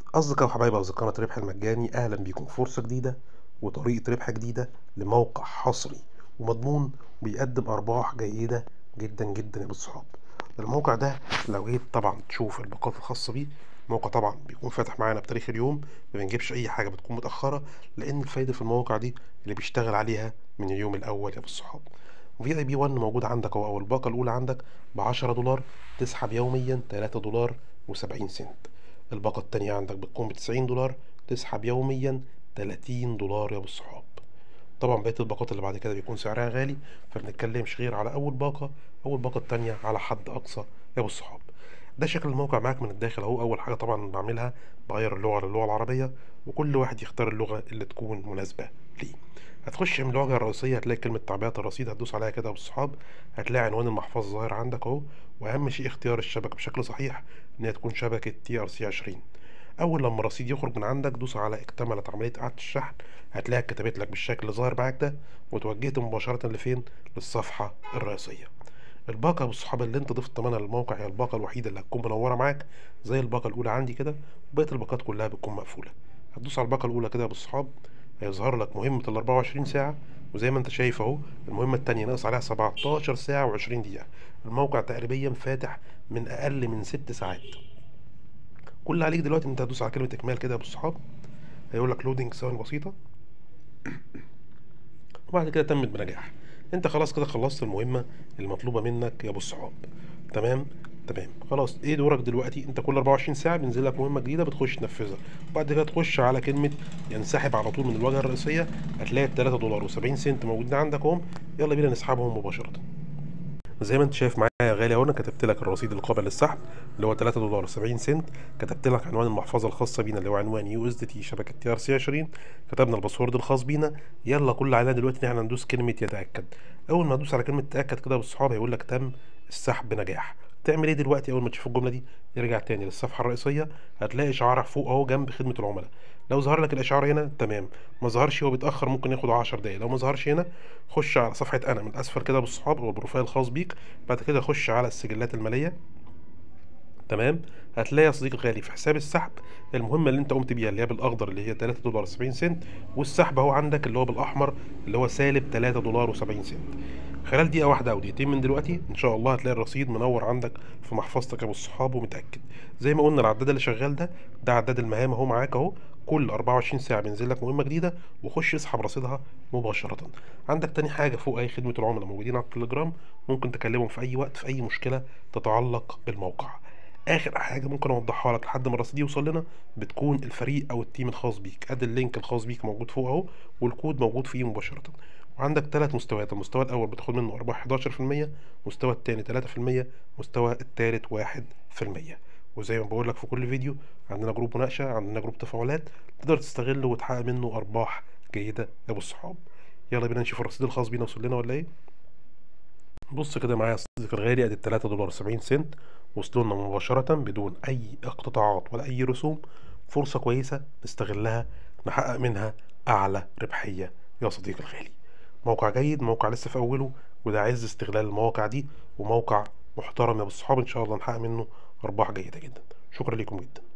أصدقاء وحبايب أصدقائنا الربح المجاني أهلا بيكم في فرصة جديدة وطريقة ربح جديدة لموقع حصري ومضمون بيقدم أرباح جيدة جدا جدا يا بالصحاب الموقع ده لو جيت طبعا تشوف الباقات الخاصة بيه الموقع طبعا بيكون فاتح معانا بتاريخ اليوم ما بنجيبش أي حاجة بتكون متأخرة لأن الفايدة في المواقع دي اللي بيشتغل عليها من اليوم الأول يا بالصحاب في اي بي 1 موجود عندك أو الباقة الأولى عندك بعشرة دولار تسحب يوميا تلاتة دولار وسبعين سنت الباقة التانية عندك بتكون بتسعين دولار تسحب يوميا تلاتين دولار يا ابو الصحاب طبعا بقية الباقات اللي بعد كده بيكون سعرها غالي فبنتكلمش غير على أول باقة أول باقة التانية على حد أقصى يا ابو الصحاب ده شكل الموقع معاك من الداخل اهو أول حاجة طبعا بعملها بغير اللغة للغة العربية وكل واحد يختار اللغة اللي تكون مناسبة ليه هتخش من الواجهة الرئيسية هتلاقي كلمة تعبئة الرصيد هتدوس عليها كده بالصحاب هتلاقي عنوان المحفظة ظاهر عندك اهو وأهم شيء اختيار الشبكة بشكل صحيح إن هي تكون شبكة تي ار سي 20 أول لما الرصيد يخرج من عندك دوس على اكتملت عملية إعادة الشحن هتلاقيها كتبت لك بالشكل اللي ظاهر معاك ده وتوجهت مباشرة لفين؟ للصفحة الرئيسية الباقة بالصحاب اللي انت ضفت ثمنها للموقع هي الباقة الوحيدة اللي هتكون منورة معاك زي الباقة الأولى عندي كده وبقية الباقات كلها بتكون مقفولة هتدوس على الباقة الأولى كده يا بالصحاب هيظهر لك مهمة ال 24 ساعة وزي ما انت شايف اهو المهمة التانية ناقص عليها 17 ساعة و20 دقيقة الموقع تقريبا فاتح من أقل من ست ساعات كل اللي عليك دلوقتي ان انت هتدوس على كلمة إكمال كده يا أبو الصحاب هيقول لك لودنج ثواني بسيطة وبعد كده تمت بنجاح انت خلاص كده خلصت المهمة المطلوبة منك يا أبو الصحاب تمام تمام خلاص ايه دورك دلوقتي انت كل 24 ساعه بينزل لك مهمه جديده بتخش تنفذها وبعد كده تخش على كلمه ينسحب على طول من الواجهه الرئيسيه هتلاقي ال 3 دولار و70 سنت موجودين عندك اهم يلا بينا نسحبهم مباشره زي ما انت شايف معايا يا غالي اهو انا كتبت لك الرصيد القابل للسحب اللي هو 3 دولار 70 سنت كتبت لك عنوان المحفظه الخاصه بينا اللي هو عنوان يو اس دي تي شبكه تي ار سي 20 كتبنا الباسورد الخاص بينا يلا كل اللي علينا دلوقتي ان احنا ندوس كلمه يتاكد اول ما ادوس على كلمه تاكد كده بالصحاب هيقول لك تم السحب بنجاح تعمل ايه دلوقتي اول ما تشوف الجمله دي ارجع تاني للصفحه الرئيسيه هتلاقي اشعار فوق اهو جنب خدمه العملاء لو ظهر لك الاشعار هنا تمام ما ظهرش هو بيتاخر ممكن ياخد 10 دقايق لو ما ظهرش هنا خش على صفحه انا من اسفل كده بالصحاب او البروفايل الخاص بيك بعد كده خش على السجلات الماليه تمام هتلاقي يا صديقي الغالي في حساب السحب المهمة اللي انت قمت بيها اللي هي بالاخضر اللي هي 3 دولار 70 سنت والسحب اهو عندك اللي هو بالاحمر اللي هو سالب 3 دولار و70 سنت خلال دقيقة واحدة أو دقيقتين من دلوقتي إن شاء الله هتلاقي الرصيد منور عندك في محفظتك يا أبو الصحاب ومتأكد زي ما قلنا العداد اللي شغال ده ده عداد المهام أهو معاك أهو كل 24 ساعة بينزل لك مهمة جديدة وخش اسحب رصيدها مباشرة عندك تاني حاجة فوق أي خدمة العملاء موجودين على التليجرام ممكن تكلمهم في أي وقت في أي مشكلة تتعلق بالموقع اخر حاجه ممكن اوضحها لك لحد ما الرصيد يوصل لنا بتكون الفريق او التيم الخاص بيك ادي اللينك الخاص بيك موجود فوق اهو والكود موجود فيه مباشره وعندك ثلاث مستويات المستوى الاول بتاخد منه ارباح 11% مستوى الثاني 3% مستوى الثالث 1% وزي ما بقول لك في كل فيديو عندنا جروب مناقشه عندنا جروب تفاعلات تقدر تستغله وتحقق منه ارباح جيده يا ابو الصحاب يلا بينا نشوف الرصيد الخاص بينا وصل لنا ولا ايه بص كده معايا يا صديقي الغالي ادي 3 دولار 70 سنت وصلوا لنا مباشرة بدون أي اقتطاعات ولا أي رسوم فرصة كويسة نستغلها نحقق منها أعلى ربحية يا صديقي الغالي موقع جيد موقع لسه في أوله وده عز استغلال المواقع دي وموقع محترم يا بالصحاب إن شاء الله نحقق منه أرباح جيدة جدا شكرا لكم جدا